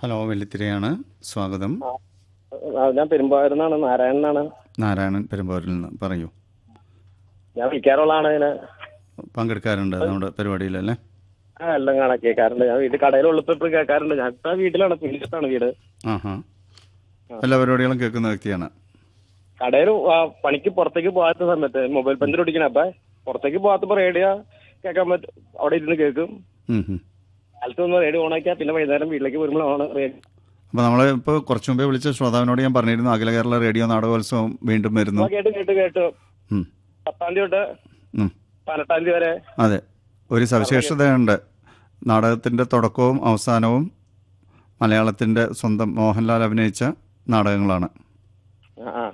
Hello വെള്ളിത്തിരയാണ് സ്വാഗതം ആ, ഞാൻ പെരുമ്പാവൂരിന്നാണ് നാരായണനാണ് നാരായണൻ പെരുമ്പോരിൽ നിന്ന് പറയൂ ഞാൻ വിളിക്കാറുള്ളതാണ് ഇങ്ങനെ പങ്കെടുക്കാറുണ്ട് നമ്മുടെ പരിപാടിയിലല്ലേ ആ എല്ലാം കാണാൻ കേൾക്കാറുണ്ട് ഞാൻ വീട്ടിൽ കടയിലുള്ളപ്പോ എപ്പോഴും കേൾക്കാറുണ്ട് ഞാൻ ഇപ്പൊ വീട്ടിലാണ് പിന്നിട്ടാണ് വീട് ആഹാ എല്ലാ പരിപാടികളും കേൾക്കുന്ന വ്യക്തിയാണ് കടയിൽ പണിക്ക് പുറത്തേക്ക് പോകാത്ത സമയത്ത് മൊബൈൽ പഞ്ചർ ഓടിക്കണം അപ്പൊ പുറത്തേക്ക് പോകാത്തപ്പോ റേഡിയോ കേൾക്കാൻ പറ്റും അവിടെ ഇരുന്ന് കേൾക്കും ഉം ഉം. കാലത്ത് ഒന്ന് റേഡിയോ ഓണാക്കിയാൽ പിന്നെ വൈകുന്നേരം വീട്ടിലേക്ക് വരുമ്പോഴാണ് റേഡിയോ അപ്പോൾ നമ്മൾ ഇപ്പോൾ കുറച്ച് മുമ്പേ വിളിച്ച ശ്രോതാവിനോട് ഞാൻ പറഞ്ഞിരുന്നു അഖില കേരള റേഡിയോ നാടകോത്സവം വീണ്ടും വരുന്നു ആ, കേട്ട് കേട്ട് കേട്ടു ഉം. പത്താം തീയതി തൊട്ട് ഉം. പതിനെട്ടാം തീയതി വരെ അതെ ഒരു സവിശേഷതയുണ്ട് നാടകത്തിൻ്റെ തുടക്കവും അവസാനവും മലയാളത്തിൻ്റെ സ്വന്തം മോഹൻലാൽ അഭിനയിച്ച നാടകങ്ങളാണ് ആ ആ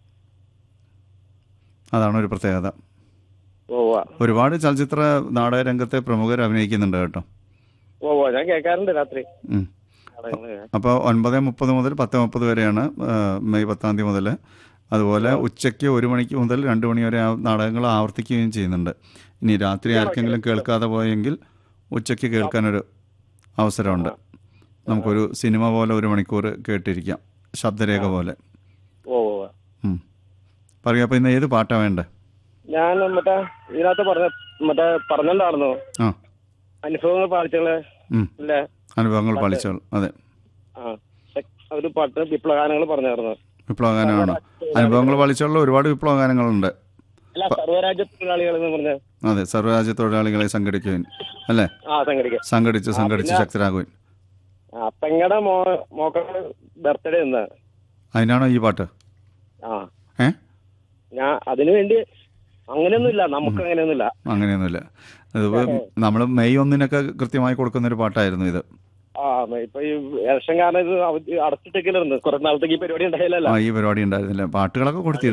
അതാണ് ഒരു പ്രത്യേകത ഓ ആ. ഒരുപാട് ചലച്ചിത്ര നാടക രംഗത്തെ പ്രമുഖർ അഭിനയിക്കുന്നുണ്ട് കേട്ടോ ഓ ഓ ഞാൻ കേൾക്കാറുണ്ട് രാത്രി ഉം. നാടകങ്ങള്. അപ്പോൾ ഒൻപത് മുപ്പത് മുതൽ പത്ത് മുപ്പത് വരെയാണ് ആ, മെയ് പത്താം തീയതി മുതൽ അതുപോലെ ഉച്ചയ്ക്ക് ഒരു മണിക്ക് മുതൽ രണ്ട് മണി വരെ ആ നാടകങ്ങൾ ആവർത്തിക്കുകയും ചെയ്യുന്നുണ്ട് ഇനി രാത്രി ആർക്കെങ്കിലും കേൾക്കാതെ പോയെങ്കിൽ ഉച്ചയ്ക്ക് കേൾക്കാനൊരു അവസരമുണ്ട് നമുക്കൊരു സിനിമ പോലെ ഒരു മണിക്കൂർ കേട്ടിരിക്കാം ശബ്ദരേഖ പോലെ ഓ ഓ ആ. ഉം. പറയൂ അപ്പോൾ ഇന്ന് ഏത് പാട്ടാണ് വേണ്ടത് ഞാൻ മറ്റേ ഇതിനകത്ത് പറഞ്ഞ മറ്റേ പറഞ്ഞിട്ടുണ്ടായിരുന്നു ആ അനുഭവങ്ങൾ പാലിച്ചകള് ഉം. അല്ലേ അനുഭവങ്ങൾ പാളിച്ചോൾ അതെ ആ ഒരു പാട്ട് വിപ്ലവഗാനങ്ങൾ പറഞ്ഞായിരുന്നു വിപ്ലവഗാനമാണ് അനുഭവങ്ങൾ പാളിച്ചോളിൽ ഒരുപാട് വിപ്ലവഗാനങ്ങളുണ്ട് അല്ല സർവ്വരാജ്യ തൊഴിലാളികൾ എന്ന് പറഞ്ഞ അതെ സർവ്വരാജ്യ തൊഴിലാളികളെ സംഘടിക്കുവാൻ അല്ലേ ആ സംഘടിക്കാം സംഘടിച്ച് സംഘടിച്ച് ശക്തരാകുവാൻ ആ പെങ്ങടെ മോ മോക്കളുടെ ബർത്ത്ഡേ ഇന്ന് അതിനാണോ ഈ പാട്ട് ആ ഏ ഞാൻ അതിനു വേണ്ടി അങ്ങനെയൊന്നുമില്ല നമുക്ക് അങ്ങനെയൊന്നുമില്ല അങ്ങനെയൊന്നുമില്ല ഇതിപ്പോൾ നമ്മൾ മെയ് ഒന്നിനൊക്കെ കൃത്യമായി കൊടുക്കുന്ന ഒരു പാട്ടായിരുന്നു ഇത് ആ ഇപ്പൊ ഈ ഇലക്ഷൻ കാരണം ഇത് അവധി അടച്ചിട്ടേക്കില്ലായിരുന്നു കുറെ നാളത്തേക്ക് ഈ പരിപാടി ഉണ്ടായില്ലല്ലോ ആ ഈ പരിപാടി ഉണ്ടായിരുന്നില്ല പാട്ടുകളൊക്കെ കൊടുത്തിരുന്നു